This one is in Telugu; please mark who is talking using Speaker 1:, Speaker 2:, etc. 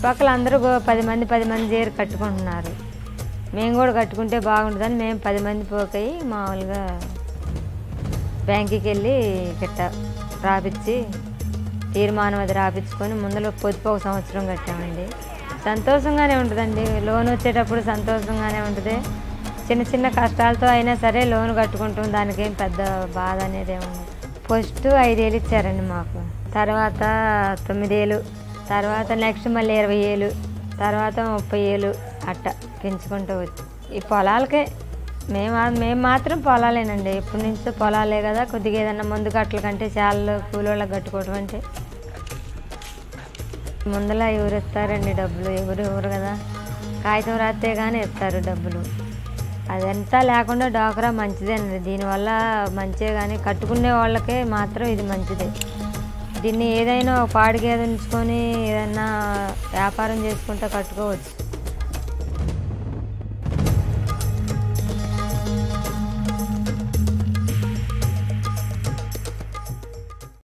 Speaker 1: చుట్టుపక్కల అందరూ గో- పది మంది పది మంది చేరి కట్టుకుంటున్నారు మేము కూడా కట్టుకుంటే బాగుంటుందని మేము పది మంది పోకయి మామూలుగా బ్యాంకుకి వెళ్ళి గిట్ట రాపిచ్చి తీర్మానం అది రాపించుకొని ముందులో పొదుపు ఒక సంవత్సరం కట్టామండి సంతోషంగానే ఉంటుందండి లోన్ వచ్చేటప్పుడు సంతోషంగానే ఉంటుంది చిన్న చిన్న కష్టాలతో అయినా సరే లోన్ కట్టుకుంటాం దానికేం పెద్ద బాధ అనేది ఏముంది ఫస్ట్ ఐదేళ్ళు ఇచ్చారండి మాకు తర్వాత తొమ్మిదేళ్ళు తర్వాత నెక్స్ట్ మళ్ళీ ఇరవై ఏళ్ళు తర్వాత ముప్పై ఏళ్ళు అట్ట పెంచుకుంటూ వచ్చి ఈ పొలాలకే మేము మేము మాత్రం పొలాలేనండి ఎప్పటి నుంచో పొలాలే కదా కొద్దిగా ఏదన్నా ముందు కట్టల కంటే చాలా కూలోళ్ళకి కట్టుకోవడం అంటే ముందల ఎవరు ఇస్తారండి డబ్బులు ఎవరు ఎవరు కదా కాగితం రాస్తే కానీ ఇస్తారు డబ్బులు అదంతా లేకుండా డోకరా మంచిదేనండి దీనివల్ల మంచిదే కానీ కట్టుకునే వాళ్ళకే మాత్రం ఇది మంచిదే దీన్ని ఏదైనా ఒక పాడి గేదె ఉంచుకొని ఏదైనా వ్యాపారం చేసుకుంటే కట్టుకోవచ్చు